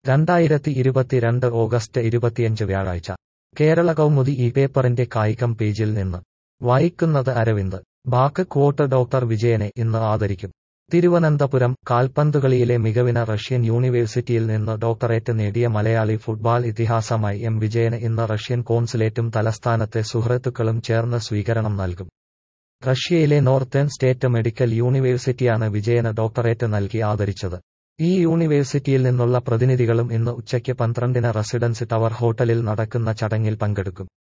രണ്ടായിരത്തി ഇരുപത്തിരണ്ട് ഓഗസ്റ്റ് ഇരുപത്തിയഞ്ച് വ്യാഴാഴ്ച കേരള കൗമുദി ഈ പേപ്പറിന്റെ കായികം പേജിൽ നിന്ന് വായിക്കുന്നത് അരവിന്ദ് ബാക്ക് ക്വോട്ട് ഡോക്ടർ വിജയനെ ഇന്ന് ആദരിക്കും തിരുവനന്തപുരം കാൽപന്തുകളിയിലെ മികവിന് റഷ്യൻ യൂണിവേഴ്സിറ്റിയിൽ നിന്ന് ഡോക്ടറേറ്റ് നേടിയ മലയാളി ഫുട്ബാൾ ഇതിഹാസമായി എം വിജയന് ഇന്ന് റഷ്യൻ കോൺസുലേറ്റും തലസ്ഥാനത്തെ സുഹൃത്തുക്കളും ചേർന്ന് സ്വീകരണം നൽകും റഷ്യയിലെ നോർത്തേൺ സ്റ്റേറ്റ് മെഡിക്കൽ യൂണിവേഴ്സിറ്റിയാണ് വിജയന് ഡോക്ടറേറ്റ് നൽകി ആദരിച്ചത് ഈ യൂണിവേഴ്സിറ്റിയിൽ നിന്നുള്ള പ്രതിനിധികളും ഇന്ന് ഉച്ചയ്ക്ക് പന്ത്രണ്ടിന് റെസിഡൻസി ടവർ ഹോട്ടലിൽ നടക്കുന്ന ചടങ്ങിൽ പങ്കെടുക്കും